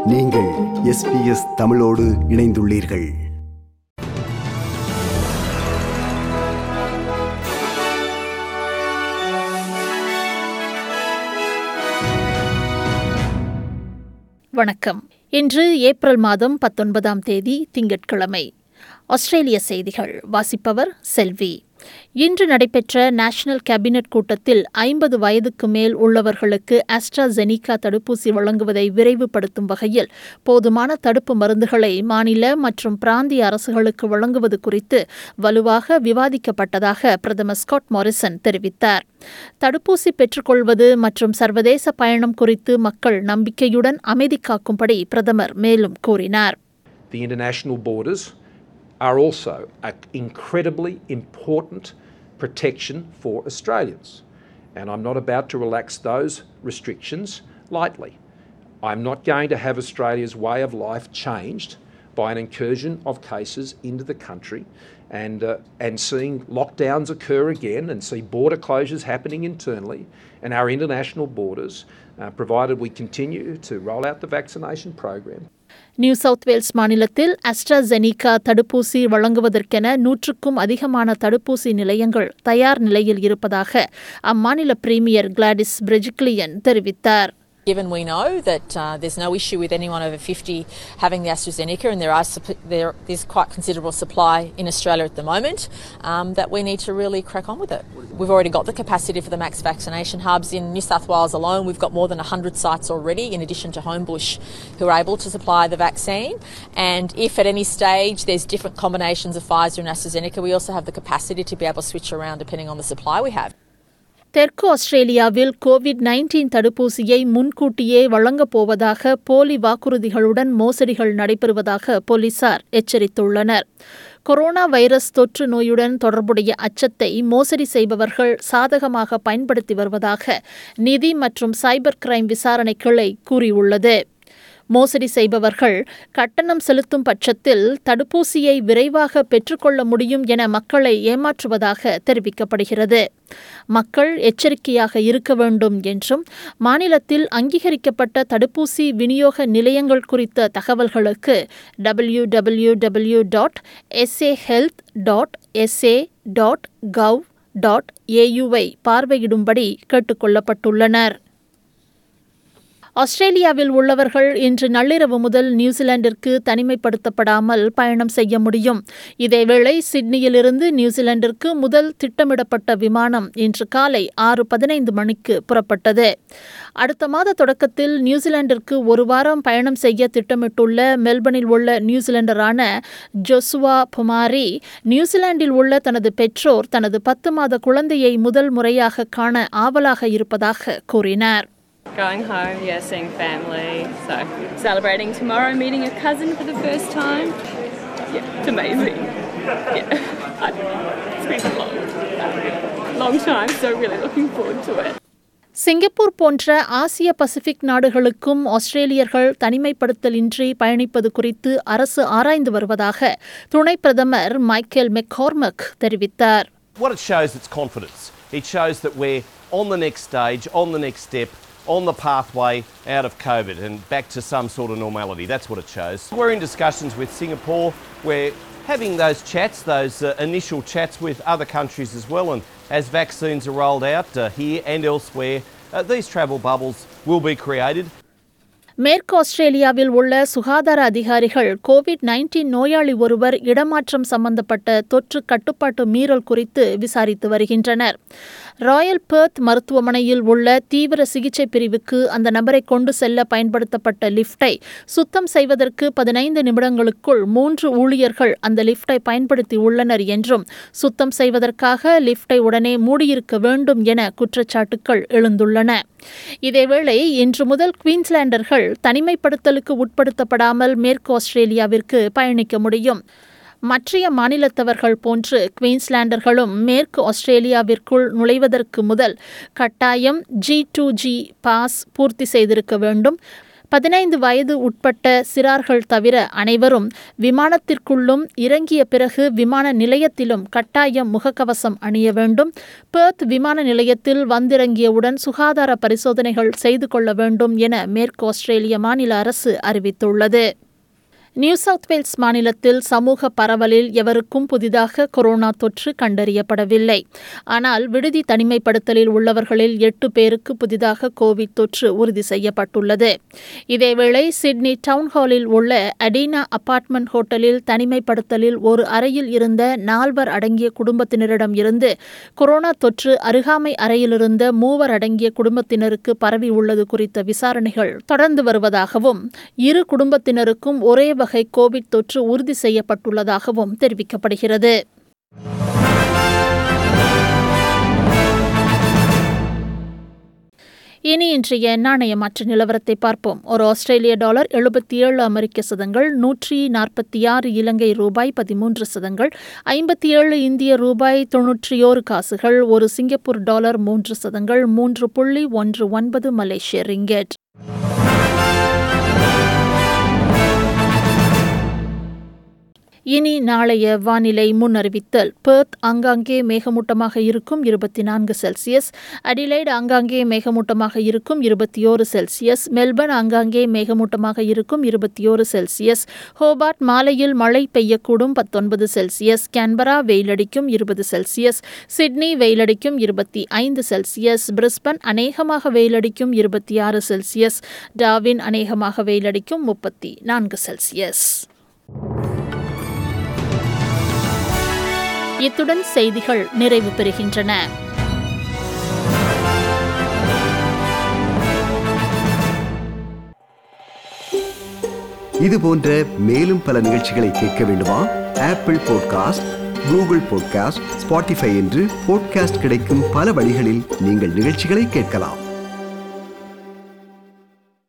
நீங்கள் எஸ்பிஎஸ் தமிழோடு இணைந்துள்ளீர்கள் வணக்கம் இன்று ஏப்ரல் மாதம் பத்தொன்பதாம் தேதி திங்கட்கிழமை ஆஸ்திரேலிய செய்திகள் வாசிப்பவர் செல்வி இன்று நடைபெற்ற நேஷனல் கேபினெட் கூட்டத்தில் ஐம்பது வயதுக்கு மேல் உள்ளவர்களுக்கு ஆஸ்ட்ராஜெனிகா தடுப்பூசி வழங்குவதை விரைவுபடுத்தும் வகையில் போதுமான தடுப்பு மருந்துகளை மாநில மற்றும் பிராந்திய அரசுகளுக்கு வழங்குவது குறித்து வலுவாக விவாதிக்கப்பட்டதாக பிரதமர் ஸ்காட் மாரிசன் தெரிவித்தார் தடுப்பூசி பெற்றுக்கொள்வது மற்றும் சர்வதேச பயணம் குறித்து மக்கள் நம்பிக்கையுடன் அமைதி காக்கும்படி பிரதமர் மேலும் கூறினார் The international borders are also an incredibly important protection for Australians. And I'm not about to relax those restrictions lightly. I'm not going to have Australia's way of life changed by an incursion of cases into the country and, uh, and seeing lockdowns occur again and see border closures happening internally and our international borders, uh, provided we continue to roll out the vaccination program. New South Wales மாநிலத்தில் AstraZeneca தடுப்பூசி வழங்குவதற்கென நூற்றுக்கும் அதிகமான தடுப்பூசி நிலையங்கள் தயார் நிலையில் இருப்பதாக அம்மாநில பிரீமியர் கிளாடிஸ் பிரெஜிக்லியன் தெரிவித்தார் Given we know that uh, there's no issue with anyone over 50 having the AstraZeneca, and there are supp- there is quite considerable supply in Australia at the moment, um, that we need to really crack on with it. We've already got the capacity for the max vaccination hubs in New South Wales alone. We've got more than 100 sites already, in addition to Homebush, who are able to supply the vaccine. And if at any stage there's different combinations of Pfizer and AstraZeneca, we also have the capacity to be able to switch around depending on the supply we have. தெற்கு ஆஸ்திரேலியாவில் Covid nineteen தடுப்பூசியை முன்கூட்டியே வழங்கப் போவதாக போலி வாக்குறுதிகளுடன் மோசடிகள் நடைபெறுவதாக போலீசார் எச்சரித்துள்ளனர் கொரோனா வைரஸ் தொற்று நோயுடன் தொடர்புடைய அச்சத்தை மோசடி செய்பவர்கள் சாதகமாக பயன்படுத்தி வருவதாக நிதி மற்றும் சைபர் கிரைம் விசாரணை கிளை கூறியுள்ளது மோசடி செய்பவர்கள் கட்டணம் செலுத்தும் பட்சத்தில் தடுப்பூசியை விரைவாக பெற்றுக்கொள்ள முடியும் என மக்களை ஏமாற்றுவதாக தெரிவிக்கப்படுகிறது மக்கள் எச்சரிக்கையாக இருக்க வேண்டும் என்றும் மாநிலத்தில் அங்கீகரிக்கப்பட்ட தடுப்பூசி விநியோக நிலையங்கள் குறித்த தகவல்களுக்கு W W W dot SA health dot SA dot gov dot ஏயுவை பார்வையிடும்படி கேட்டுக்கொள்ளப்பட்டுள்ளனர் ஆஸ்திரேலியாவில் உள்ளவர்கள் இன்று நள்ளிரவு முதல் நியூசிலாந்திற்கு தனிமைப்படுத்தப்படாமல் பயணம் செய்ய முடியும் இதேவேளை சிட்னியிலிருந்து நியூசிலாந்திற்கு முதல் திட்டமிடப்பட்ட விமானம் இன்று காலை ஆறு பதினைந்து மணிக்கு புறப்பட்டது அடுத்த மாத தொடக்கத்தில் நியூசிலாந்திற்கு ஒரு வாரம் பயணம் செய்ய திட்டமிட்டுள்ள மெல்பர்னில் உள்ள நியூசிலாண்டரான ஜொசுவா புமாரி நியூசிலாந்தில் உள்ள தனது பெற்றோர் தனது பத்து மாத குழந்தையை முதல் முறையாக காண ஆவலாக இருப்பதாக கூறினார் Going home, yeah, seeing family. So celebrating tomorrow, meeting a cousin for the first time. Yeah, it's amazing. Yeah, I, it's been a long, long time, so really looking forward to it. Singapore போன்ற ஆசிய Pacific நாடுகளுக்கும் ஆஸ்திரேலியர்கள் தனிமைப்படுத்தலின்றி பயணிப்பது குறித்து அரசு ஆராய்ந்து வருவதாக துணை பிரதமர் Michael McCormack தெரிவித்தார் What it shows is confidence. It shows that we're on the next stage, on the next step, on the pathway out of COVID and back to some sort of normality. That's what it shows. We're in discussions with Singapore. We're having those chats, those uh, initial chats with other countries as well. And as vaccines are rolled out uh, here and elsewhere, uh, these travel bubbles will be created. மேற்கு ஆஸ்திரேலியாவில் உள்ள சுகாதார அதிகாரிகள் Covid nineteen நோயாளி ஒருவர் இடமாற்றம் சம்பந்தப்பட்ட தொற்று கட்டுப்பாட்டு மீறல் குறித்து விசாரித்து வருகின்றனர் ராயல் பெர்த் மருத்துவமனையில் உள்ள தீவிர சிகிச்சை பிரிவுக்கு அந்த நபரை கொண்டு செல்ல பயன்படுத்தப்பட்ட லிஃப்டை சுத்தம் செய்வதற்கு பதினைந்து நிமிடங்களுக்குள் மூன்று ஊழியர்கள் அந்த லிஃப்டை பயன்படுத்தி உள்ளனர் என்றும் சுத்தம் செய்வதற்காக லிஃப்டை உடனே மூடியிருக்க வேண்டும் என குற்றச்சாட்டுகள் எழுந்துள்ளன இதேவேளை இன்று முதல் குவீன்ஸ்லாண்டர்கள் தனிமைப்படுத்தலுக்கு உட்படுத்தப்படாமல் மேற்கு ஆஸ்திரேலியாவிற்கு பயணிக்க முடியும் மற்றைய மாநிலத்தவர்கள் போன்று குவீன்ஸ்லாண்டர்களும் மேற்கு ஆஸ்திரேலியாவிற்குள் நுழைவதற்கு முதல் கட்டாயம் ஜி டு ஜி பாஸ் பூர்த்தி செய்திருக்க வேண்டும் பதினைந்து வயது உட்பட்ட சிறார்கள் தவிர அனைவரும் விமானத்திற்குள்ளும் இறங்கிய பிறகு விமான நிலையத்திலும் கட்டாயம் முகக்கவசம் அணிய வேண்டும் பெர்த் விமான நிலையத்தில் வந்திறங்கியவுடன் சுகாதார பரிசோதனைகள் செய்து கொள்ள வேண்டும் என மேற்கு ஆஸ்திரேலிய மாநில அரசு அறிவித்துள்ளது நியூ சவுத் வேல்ஸ் மாநிலத்தில் சமூக பரவலில் எவருக்கும் புதிதாக கொரோனா தொற்று கண்டறியப்படவில்லை ஆனால் விடுதி தனிமைப்படுத்தலில் உள்ளவர்களில் எட்டு பேருக்கு புதிதாக கோவிட் தொற்று உறுதி செய்யப்பட்டுள்ளது இதேவேளை சிட்னி டவுன்ஹாலில் உள்ள அடீனா அபார்ட்மெண்ட் ஹோட்டலில் தனிமைப்படுத்தலில் ஒரு அறையில் இருந்த நால்வர் அடங்கிய குடும்பத்தினரிடம் இருந்து கொரோனா தொற்று அருகாமை அறையிலிருந்த மூவர் அடங்கிய குடும்பத்தினருக்கு பரவி உள்ளது குறித்த விசாரணைகள் தொடர்ந்து வருவதாகவும் இரு குடும்பத்தினருக்கும் ஒரே வகை கோவிட் தொற்று உறுதி செய்யப்பட்டுள்ளதாகவும் தெரிவிக்கப்படுகிறது இனி இன்றைய நாணய மாற்று நிலவரத்தை பார்ப்போம் ஒரு ஆஸ்திரேலிய டாலர் எழுபத்தி ஏழு அமெரிக்க சதங்கள் நூற்றி நாற்பத்தி ஆறு இலங்கை ரூபாய் பதிமூன்று சதங்கள் ஐம்பத்தி ஏழு இந்திய ரூபாய் தொன்னூற்றி ஓரு காசுகள் ஒரு சிங்கப்பூர் டாலர் மூன்று சதங்கள் மூன்று புள்ளி ஒன்று ஒன்பது மலேசிய ரிங்கெட் இனி நாளைய வானிலை முன்னறிவித்தல் பெர்த் ஆங்காங்கே மேகமூட்டமாக இருக்கும் இருபத்தி நான்கு செல்சியஸ் அடிலைட் ஆங்காங்கே மேகமூட்டமாக இருக்கும் இருபத்தி ஓரு செல்சியஸ் மெல்பர்ன் ஆங்காங்கே மேகமூட்டமாக இருக்கும் இருபத்தி ஓரு செல்சியஸ் ஹோபார்ட் மாலையில் மழை பெய்யக்கூடும் பத்தொன்பது செல்சியஸ் கேன்பரா வெயிலடிக்கும் இருபது செல்சியஸ் சிட்னி வெயிலடிக்கும் இருபத்தி ஐந்து செல்சியஸ் பிரிஸ்பன் அநேகமாக வெயிலடிக்கும் இருபத்தி ஆறு செல்சியஸ் டாவின் அநேகமாக வெயிலடிக்கும் முப்பத்தி நான்கு செல்சியஸ் இத்துடன் செய்திகள் நிறைவு பெறுகின்றன இது போன்ற மேலும் பல நிகழ்ச்சிகளை கேட்க வேண்டுமா Apple podcast Google podcast Spotify என்று பாட்காஸ்ட் கிடைக்கும் பல வழிகளில் நீங்கள் நிகழ்ச்சிகளை கேட்கலாம்